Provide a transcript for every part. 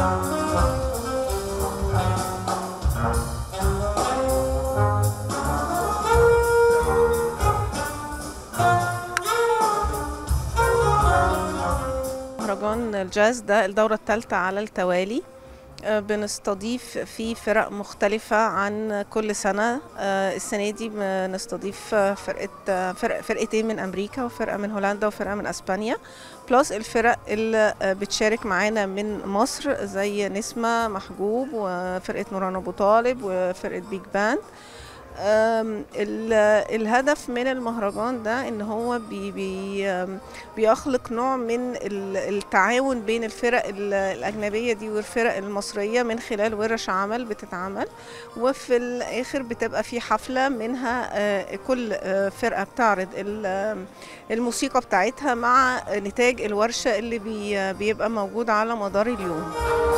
مهرجان الجاز ده الدورة الثالثة على التوالي آه، بنستضيف فيه فرق مختلفة عن كل سنة آه، السنة دي بنستضيف آه، فرقة آه، فرق فرقتين من أمريكا وفرقة من هولندا وفرقة من أسبانيا بلس الفرق اللي آه، بتشارك معانا من مصر زي نسمة محجوب وفرقة نوران أبو طالب وفرقة بيج باند أم، ال- الهدف من المهرجان ده ان هو بي بي أم، بيخلق نوع من ال- التعاون بين الفرق ال- الاجنبيه دي والفرق المصريه من خلال ورش عمل بتتعمل وفي الاخر بتبقى في حفله منها آه، كل آه، فرقه بتعرض ال- الموسيقى بتاعتها مع نتاج الورشه اللي بي بيبقى موجود على مدار اليوم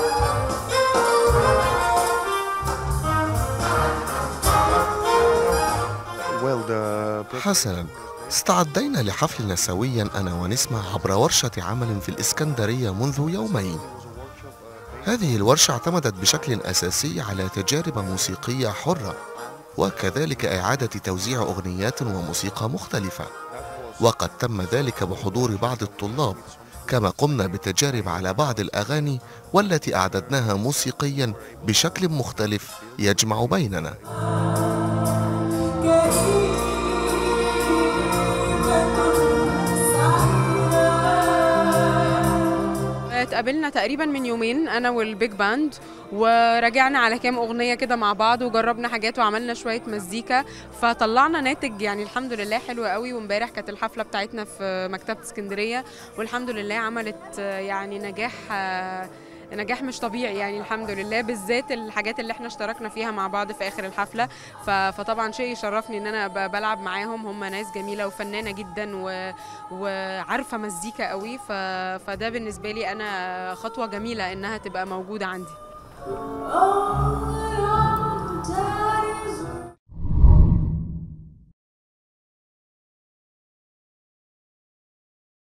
Well, the حسنا استعدينا لحفلنا سويا أنا ونسمة عبر ورشة عمل في الإسكندرية منذ يومين هذه الورشة اعتمدت بشكل أساسي على تجارب موسيقية حرة وكذلك إعادة توزيع أغنيات وموسيقى مختلفة وقد تم ذلك بحضور بعض الطلاب كما قمنا بتجارب على بعض الأغاني والتي أعددناها موسيقيا بشكل مختلف يجمع بيننا اتقابلنا تقريبا من يومين انا والبيج باند وراجعنا على كام اغنيه كده مع بعض وجربنا حاجات وعملنا شويه مزيكا فطلعنا ناتج يعني الحمد لله حلو قوي وامبارح كانت الحفله بتاعتنا في مكتبه اسكندريه والحمد لله عملت آه، يعني نجاح آه، نجاح مش طبيعي يعني الحمد لله بالذات الحاجات اللي احنا اشتركنا فيها مع بعض في اخر الحفله ف- فطبعا شيء يشرفني ان انا ب- بلعب معاهم هم ناس جميله وفنانه جدا و... وعارفه مزيكا قوي ف... فده بالنسبه لي انا خطوه جميله انها تبقى موجوده عندي